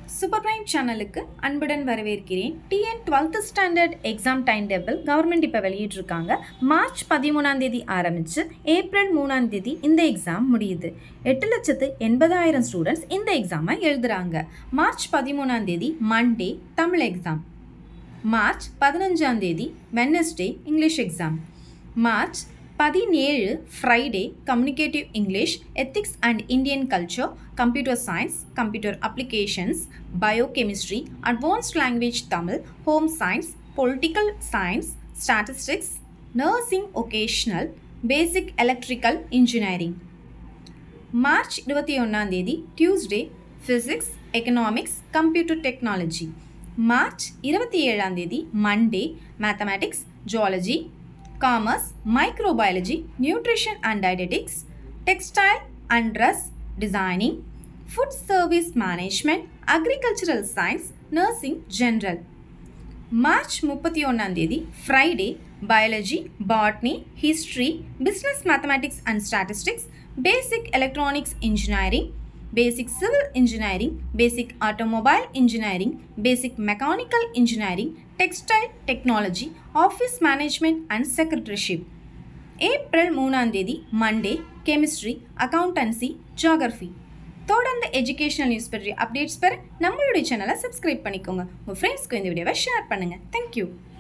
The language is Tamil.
சூப்பர் பிரைம் சேனலுக்கு அன்புடன் வரவேற்கிறேன் TN twelfth standard exam time table government இப்போ வெளியிட்டிருக்காங்க மார்ச் பதிமூணாம் தேதி ஆரம்பித்து ஏப்ரல் மூணாம் தேதி இந்த எக்ஸாம் முடியுது எட்டு லட்சத்து எண்பதாயிரம் ஸ்டூடெண்ட்ஸ் இந்த எக்ஸாமை எழுதுறாங்க மார்ச் பதிமூணாம் தேதி மண்டே தமிழ் எக்ஸாம் மார்ச் பதினஞ்சாம் தேதி வெனஸ்டே இங்கிலீஷ் எக்ஸாம் மார்ச் பதினேழு Friday communicative English ethics and Indian culture computer science computer applications biochemistry advanced language Tamil home science political science statistics nursing vocational basic electrical engineering March இருபத்தி ஒன்றாம் தேதி Tuesday physics economics computer technology March இருபத்தி ஏழாம் தேதி Monday mathematics zoology commerce microbiology nutrition and dietetics textile and dress designing food service management agricultural science nursing general March முப்பத்தி ஒன்றாம் தேதி Friday biology botany history business mathematics and statistics basic electronics engineering basic civil engineering basic automobile engineering basic mechanical engineering textile technology office management and secretaryship April மூணாம் தேதி மண்டே கெமிஸ்ட்ரி அக்கௌண்டன்சி ஜியாகிரஃபி தொடர்ந்து எஜுகேஷனல் நியூஸ் பற்றி அப்டேட்ஸ் பெற நம்மளுடைய சேனலை சப்ஸ்கிரைப் பண்ணிக்கோங்க உங்கள் ஃப்ரெண்ட்ஸ்க்கு இந்த வீடியோவை ஷேர் பண்ணுங்கள் தேங்க்யூ